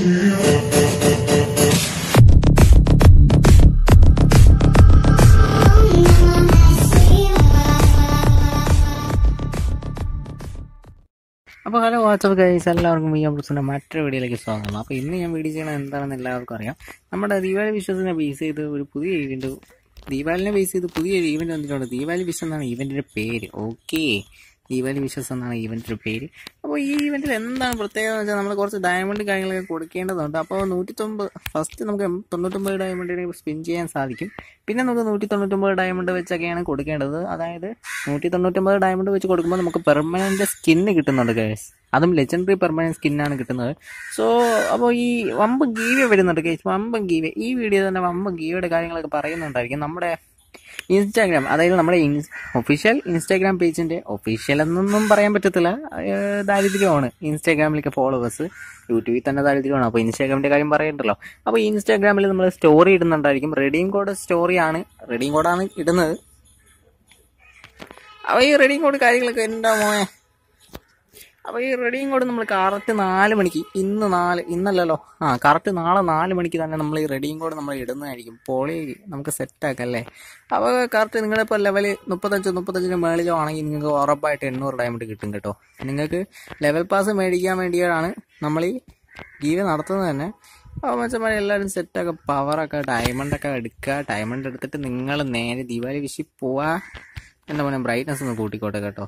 അപ്പോൾ hello WhatsApp guys എല്ലാവർക്കും ഈ അമൃതത്തിൻ്റെ മറ്റൊരു വീഡിയോയിലേക്ക് സ്വാഗതം അപ്പോൾ ഇന്ന് ഞാൻ വീഡിയോ ചെയ്യണത് എന്താണെന്ന് എല്ലാവർക്കും അറിയാം നമ്മുടെ ദീപാവലി വിശ്വസിനെ ബേസ് ചെയ്ത് ഒരു പുതിയ ഈവൻറ്റ് ദീപാവലിനെ ബേസ് ചെയ്ത് പുതിയൊരു ഈവൻറ്റ് വന്നിട്ടുണ്ട് ദീപാവലി വിശ്വസ് എന്നാണ് ഈവൻറ്റിൻ്റെ പേര് ഓക്കെ ദീപാവലി വിശ്വസ് എന്നാണ് ഈവൻറ്റിൻ്റെ പേര് അപ്പോൾ ഈ ഈവൻറ്റിൽ എന്താണ് പ്രത്യേകത എന്ന് വെച്ചാൽ നമ്മൾ കുറച്ച് ഡയമണ്ട് കാര്യങ്ങളൊക്കെ കൊടുക്കേണ്ടതുണ്ട് അപ്പോൾ നൂറ്റി തൊമ്പത് ഫസ്റ്റ് നമുക്ക് എം- തൊണ്ണൂറ്റൊമ്പത് ഡയമണ്ടിനെ സ്പിൻ ചെയ്യാൻ സാധിക്കും പിന്നെ നമുക്ക് നൂറ്റി തൊണ്ണൂറ്റൊമ്പത് ഡയമണ്ട് വെച്ചൊക്കെയാണ് കൊടുക്കേണ്ടത് അതായത് നൂറ്റി തൊണ്ണൂറ്റൊമ്പത് ഡയമണ്ട് വെച്ച് കൊടുക്കുമ്പോൾ നമുക്ക് പെർമനന്റ് സ്കിന്ന് കിട്ടുന്നുണ്ട് കേസ് അതും ലെജൻഡറി പെർമനന്റ് സ്കിന്നാണ് കിട്ടുന്നത് സോ അപ്പോൾ ഈ വമ്പ് ഗീവ വരുന്നുണ്ട് കേസ് വമ്പ് ഗീവ ഈ വീഡിയോ തന്നെ വമ്പ് ഗീവയുടെ കാര്യങ്ങളൊക്കെ പറയുന്നുണ്ടായിരിക്കും നമ്മുടെ ഇൻസ്റ്റാഗ്രാം അതായത് നമ്മുടെ ഒഫീഷ്യൽ ഇൻസ്റ്റാഗ്രാം പേജിന്റെ ഒഫീഷ്യൽ എന്നൊന്നും പറയാൻ പറ്റത്തില്ല ഏഹ് ദാരിദ്ര്യമാണ് ഇൻസ്റ്റാഗ്രാമിലേക്ക് ഫോളോവേഴ്സ് യൂട്യൂബിൽ തന്നെ ദാരിദ്ര്യമാണ് അപ്പോൾ ഇൻസ്റ്റാഗ്രാമിന്റെ കാര്യം പറയണ്ടല്ലോ അപ്പോൾ ഇൻസ്റ്റാഗ്രാമിൽ നമ്മൾ സ്റ്റോറി ഇടുന്നുണ്ടായിരിക്കും റെഡിയും കോഡ് സ്റ്റോറിയാണ് റെഡിയും കോഡാണ് ഇടുന്നത് അപ്പോൾ ഈ റെഡിയും കോഡ് കാര്യങ്ങളൊക്കെ എന്താ മോനെ അപ്പോൾ ഈ റെഡിയും കോഡ് നമ്മൾ കറക്റ്റ് നാല് മണിക്ക് ഇന്ന് നാല് ഇന്നല്ലല്ലോ ആ കറക്റ്റ് നാളെ നാല് മണിക്ക് തന്നെ നമ്മൾ ഈ റെഡിയും കോഡ് നമ്മൾ ഇടുന്നതായിരിക്കും പോളി നമുക്ക് സെറ്റാക്കാം അല്ലേ അപ്പോൾ കറക്റ്റ് നിങ്ങളിപ്പോൾ ലെവൽ മുപ്പത്തഞ്ച് മുപ്പത്തഞ്ചിന് മേളിലോ ആണെങ്കിൽ നിങ്ങൾക്ക് ഉറപ്പായിട്ട് എണ്ണൂറ് ഡയമണ്ട് കിട്ടും കേട്ടോ നിങ്ങൾക്ക് ലെവൽ പാസ് മേടിക്കാൻ വേണ്ടിയാണ് നമ്മൾ ഈ ഗീവ് നടത്തുന്നത് തന്നെ അപ്പോൾ മച്ചന്മാരെ എല്ലാവരും സെറ്റൊക്കെ പവറൊക്കെ ഡയമണ്ടൊക്കെ എടുക്കുക ഡയമണ്ട് എടുത്തിട്ട് നിങ്ങൾ നേരെ ദീപാവലി വിഷി പോവാ എൻ്റെ മോനെ ബ്രൈറ്റ്നസ് ഒന്ന് കൂട്ടിക്കോട്ടെ കേട്ടോ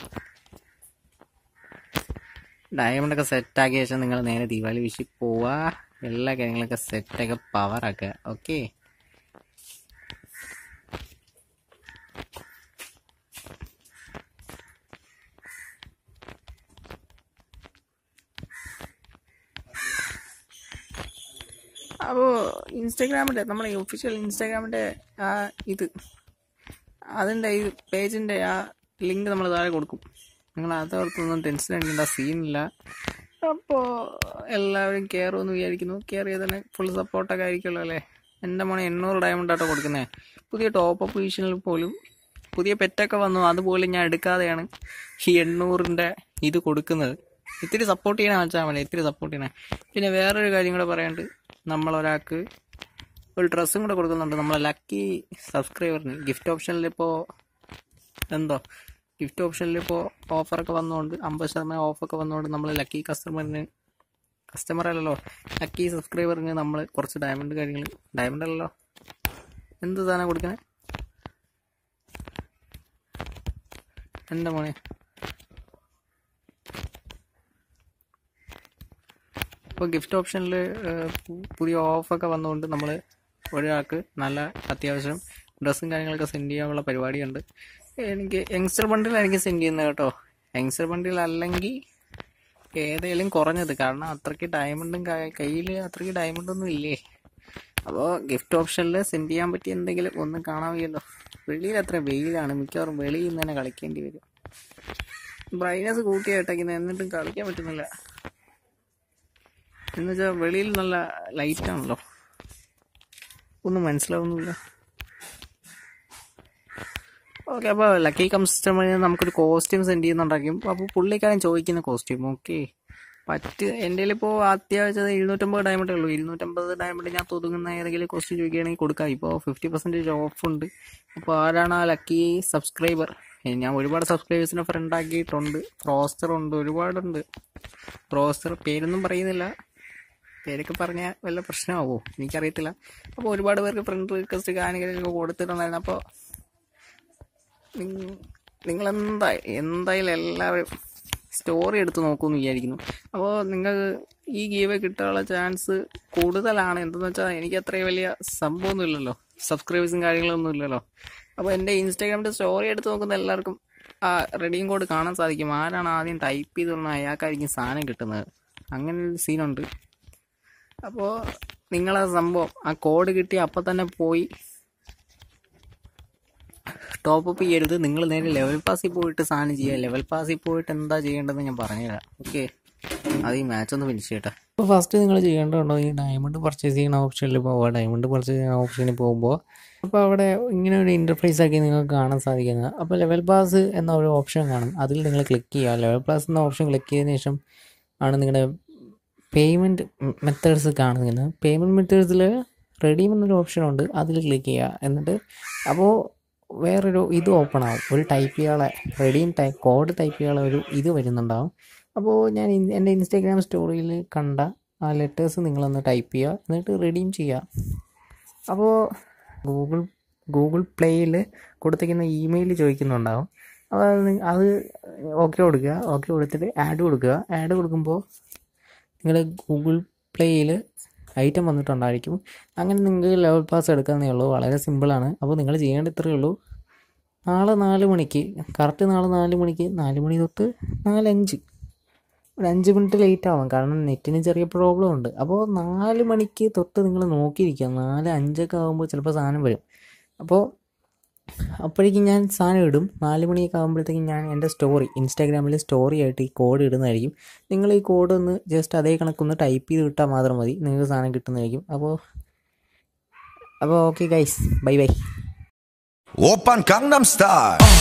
ഡയമണ്ട് ഒക്കെ സെറ്റ് ആക്കിയ ശേഷം നിങ്ങൾ നേരെ ദീപാവലി വിഷി പോവാ എല്ലാ കാര്യങ്ങളൊക്കെ സെറ്റൊക്കെ പവർ ആക്കുക ഓക്കെ അപ്പോൾ ഇൻസ്റ്റാഗ്രാമിൻ്റെ നമ്മുടെ ഈ ഒഫീഷ്യൽ ഇൻസ്റ്റാഗ്രാമിൻ്റെ ആ ഇത് അതിൻ്റെ ഈ പേജിൻ്റെ ആ ലിങ്ക് നമ്മൾ താഴെ കൊടുക്കും നിങ്ങൾ അതോർത്തൊന്നും ടെൻഷൻ അടിക്കേണ്ട സീനില്ല അപ്പോൾ എല്ലാവരും കയറുമെന്ന് വിചാരിക്കുന്നു കെയർ ചെയ്ത് തന്നെ ഫുൾ സപ്പോർട്ടൊക്കെ ആയിരിക്കുമല്ലോ അല്ലേ എൻ്റെ മോനെ എണ്ണൂറ് ഡയമണ്ട് ആട്ടോ കൊടുക്കുന്നത് പുതിയ ടോപ്പ് പൊസിഷനിൽ പോലും പുതിയ പെറ്റൊക്കെ വന്നു അതുപോലും ഞാൻ എടുക്കാതെയാണ് ഈ എണ്ണൂറിൻ്റെ ഇത് കൊടുക്കുന്നത് ഇത്തിരി സപ്പോർട്ട് ചെയ്യണേ വെച്ചാൽ മതി ഇത്തിരി സപ്പോർട്ട് ചെയ്യണേ പിന്നെ വേറൊരു കാര്യം കൂടെ പറയാണ്ട് നമ്മളൊരാൾക്ക് ഒരു ഡ്രസ്സും കൂടെ കൊടുക്കുന്നുണ്ട് നമ്മളെ ലക്കി സബ്സ്ക്രൈബറിന് ഗിഫ്റ്റ് ഓപ്ഷനിൽ ഇപ്പോൾ എന്തോ ഗിഫ്റ്റ് ഓപ്ഷനിൽ ഇപ്പോൾ ഓഫറൊക്കെ വന്നുകൊണ്ട് അമ്പത് ശതമാനം ഓഫൊക്കെ വന്നുകൊണ്ട് നമ്മൾ ലക്കി കസ്റ്റമറിന് കസ്റ്റമർ അല്ലല്ലോ ലക്കി സബ്സ്ക്രൈബറിന് നമ്മൾ കുറച്ച് ഡയമണ്ട് കാര്യങ്ങൾ ഡയമണ്ട് അല്ലല്ലോ എന്ത് സാധനം കൊടുക്കണേ എൻ്റെ മോനെ ഇപ്പോൾ ഗിഫ്റ്റ് ഓപ്ഷനിൽ പുതിയ ഓഫൊക്കെ വന്നുകൊണ്ട് നമ്മൾ ഒരാൾക്ക് നല്ല അത്യാവശ്യം ഡ്രസ്സും കാര്യങ്ങളൊക്കെ സെൻഡ് ചെയ്യാനുള്ള പരിപാടിയുണ്ട് എനിക്ക് യങ്സ്റ്റർ ബണ്ടിലായിരിക്കും സെൻഡ് ചെയ്യുന്നത് കേട്ടോ യങ്സ്റ്റർ ബണ്ടിൽ അല്ലെങ്കിൽ ഏതേലും കുറഞ്ഞത് കാരണം അത്രയ്ക്ക് ഡയമണ്ടും കയ്യിൽ അത്രയ്ക്ക് ഡയമണ്ടൊന്നും ഇല്ലേ അപ്പോൾ ഗിഫ്റ്റ് ഓപ്ഷനിൽ സെൻഡ് ചെയ്യാൻ പറ്റിയ എന്തെങ്കിലും ഒന്നും കാണാൻ വയ്യല്ലോ വെളിയിൽ അത്ര വെയിലാണ് മിക്കവാറും വെളിയിൽ നിന്ന് തന്നെ കളിക്കേണ്ടി വരും ബ്രൈറ്റ്നസ് കൂട്ടിയിട്ടേക്കുന്നത് എന്നിട്ടും കളിക്കാൻ പറ്റുന്നില്ല എന്ന് വെച്ചാൽ വെളിയിൽ നല്ല ലൈറ്റ് ആണല്ലോ ഒന്നും മനസ്സിലാവുന്നില്ല ഓക്കെ അപ്പോൾ ലക്കി കസ്റ്റമറിന് നമുക്കൊരു കോസ്റ്റ്യൂം സെൻഡ് ചെയ്യുന്നുണ്ടായിരിക്കും അപ്പോൾ പുള്ളിക്കാരൻ ചോദിക്കുന്ന കോസ്റ്റ്യൂം ഓക്കെ പറ്റ് എൻ്റെ ഇപ്പോൾ അത്യാവശ്യം എഴുന്നൂറ്റമ്പത് ഡയമണ്ടേ ഉള്ളൂ ഇരുന്നൂറ്റമ്പത് ഡയമണ്ട് ഞാൻ ഒതുങ്ങുന്ന ഏതെങ്കിലും കോസ്റ്റ്യൂം ചോദിക്കുകയാണെങ്കിൽ കൊടുക്കാം ഇപ്പോൾ ഫിഫ്റ്റി പെർസെൻറ്റേജ് ഓഫ് ഉണ്ട് അപ്പോൾ ആരാണ് ആ ലക്കി സബ്സ്ക്രൈബർ ഞാൻ ഒരുപാട് സബ്സ്ക്രൈബേഴ്സിനെ ഫ്രണ്ട് ആക്കിയിട്ടുണ്ട് റോസ്റ്റർ ഉണ്ട് ഒരുപാടുണ്ട് റോസ്റ്റർ പേരൊന്നും പറയുന്നില്ല പേരൊക്കെ പറഞ്ഞാൽ വല്ല പ്രശ്നമാവോ എനിക്കറിയത്തില്ല അപ്പോൾ ഒരുപാട് പേർക്ക് ഫ്രണ്ട് റിക്വസ്റ്റ് കാര്യങ്ങളൊക്കെ കൊടുത്തിട്ടുണ്ടായിരുന്നു അപ്പോൾ നിങ്ങൾ എന്താ എന്തായാലും എല്ലാവരും സ്റ്റോറി എടുത്ത് നോക്കുമെന്ന് വിചാരിക്കുന്നു അപ്പോൾ നിങ്ങൾ ഈ ഗീവ് കിട്ടാനുള്ള ചാൻസ് കൂടുതലാണ് എന്തെന്ന് വെച്ചാൽ എനിക്ക് അത്രയും വലിയ സംഭവമൊന്നും ഇല്ലല്ലോ സബ്സ്ക്രൈബേഴ്സും കാര്യങ്ങളൊന്നും ഇല്ലല്ലോ അപ്പോൾ എൻ്റെ ഇൻസ്റ്റാഗ്രാമിൻ്റെ സ്റ്റോറി എടുത്ത് നോക്കുന്ന എല്ലാവർക്കും ആ റെഡിയും കോഡ് കാണാൻ സാധിക്കും ആരാണ് ആദ്യം ടൈപ്പ് ചെയ്തുള്ള അയാൾക്കായിരിക്കും സാധനം കിട്ടുന്നത് അങ്ങനെ ഒരു സീനുണ്ട് അപ്പോൾ നിങ്ങളാ സംഭവം ആ കോഡ് കിട്ടി അപ്പം തന്നെ പോയി ടോപ്പ് അപ്പ് ചെയ്യരുത് നിങ്ങൾ നേരെ ലെവൽ പാസിൽ പോയിട്ട് സാധനം ചെയ്യുക ലെവൽ പാസിൽ പോയിട്ട് എന്താ ചെയ്യേണ്ടതെന്ന് ഞാൻ പറഞ്ഞുതരാം ഓക്കെ അത് ഈ മാച്ച് ഒന്ന് ഫിനിഷ് ചെയ്യട്ടെ അപ്പോൾ ഫസ്റ്റ് നിങ്ങൾ ചെയ്യേണ്ടതുണ്ടോ ഈ ഡയമണ്ട് പർച്ചേസ് ചെയ്യുന്ന ഓപ്ഷനിൽ പോവുക ഡയമണ്ട് പർച്ചേസ് ചെയ്യുന്ന ഓപ്ഷനിൽ പോകുമ്പോൾ അപ്പോൾ അവിടെ ഇങ്ങനെ ഒരു ഇൻ്റർഫേസ് ആക്കി നിങ്ങൾക്ക് കാണാൻ സാധിക്കുന്നത് അപ്പോൾ ലെവൽ പാസ് എന്ന ഒരു ഓപ്ഷൻ കാണും അതിൽ നിങ്ങൾ ക്ലിക്ക് ചെയ്യുക ലെവൽ പാസ് എന്ന ഓപ്ഷൻ ക്ലിക്ക് ചെയ്തതിന് ശേഷം ആണ് നിങ്ങളുടെ പേയ്മെൻറ്റ് മെത്തേഡ്സ് കാണുന്നത് പേയ്മെൻറ്റ് മെത്തേഡ്സിൽ റെഡീം എന്നൊരു ഓപ്ഷൻ ഉണ്ട് അതിൽ ക്ലിക്ക് ചെയ്യുക എന്നിട്ട് അപ്പോൾ വേറൊരു ഇത് ഓപ്പൺ ആവും ഒരു ടൈപ്പ് ചെയ്യാനുള്ള റെഡീം ടൈപ്പ് കോഡ് ടൈപ്പ് ചെയ്യാനുള്ള ഒരു ഇത് വരുന്നുണ്ടാവും അപ്പോൾ ഞാൻ ഇൻ- എൻ്റെ ഇൻസ്റ്റാഗ്രാം സ്റ്റോറിയിൽ കണ്ട ആ ലെറ്റേഴ്സ് നിങ്ങളൊന്ന് ടൈപ്പ് ചെയ്യുക എന്നിട്ട് റെഡീം ചെയ്യുക അപ്പോൾ ഗൂഗിൾ ഗൂഗിൾ പ്ലേയിൽ കൊടുത്തിരിക്കുന്ന ഇമെയിൽ ചോദിക്കുന്നുണ്ടാവും അപ്പോൾ അത് നി- അത് ഓക്കെ കൊടുക്കുക ഓക്കെ കൊടുത്തിട്ട് ആഡ് കൊടുക്കുക ആഡ് കൊടുക്കുമ്പോൾ നിങ്ങൾ ഗൂഗിൾ പ്ലേയിൽ ഐറ്റം വന്നിട്ടുണ്ടായിരിക്കും അങ്ങനെ നിങ്ങൾക്ക് ലെവൽ പാസ് എടുക്കാവുന്നേ ഉള്ളൂ വളരെ സിമ്പിളാണ് അപ്പോൾ നിങ്ങൾ ചെയ്യേണ്ട ഇത്രയേ ഉള്ളൂ നാളെ നാല് മണിക്ക് കറക്റ്റ് നാളെ നാല് മണിക്ക് നാല് മണി തൊട്ട് നാലഞ്ച് ഒരു അഞ്ച് മിനിറ്റ് ലേറ്റ് ആവും കാരണം നെറ്റിന് ചെറിയ പ്രോബ്ലം ഉണ്ട് അപ്പോൾ നാല് മണിക്ക് തൊട്ട് നിങ്ങൾ നോക്കിയിരിക്കുക നാല് അഞ്ചൊക്കെ ആകുമ്പോൾ ചിലപ്പോൾ സാധനം വരും അപ്പോൾ അപ്പോഴേക്കും ഞാൻ സാധനം ഇടും നാല് മണിയൊക്കെ ആകുമ്പോഴത്തേക്കും ഞാൻ എൻ്റെ സ്റ്റോറി ഇൻസ്റ്റാഗ്രാമിൽ സ്റ്റോറി ആയിട്ട് ഈ കോഡ് ഇടുന്നതായിരിക്കും നിങ്ങൾ ഈ കോഡ് ഒന്ന് ജസ്റ്റ് അതേ കണക്കൊന്ന് ടൈപ്പ് ചെയ്ത് വിട്ടാൽ മാത്രം മതി നിങ്ങൾക്ക് സാധനം കിട്ടുന്നതായിരിക്കും അപ്പോൾ അപ്പോൾ ഓക്കെ ഗൈസ് ബൈ ബൈ 오빤 강남스타일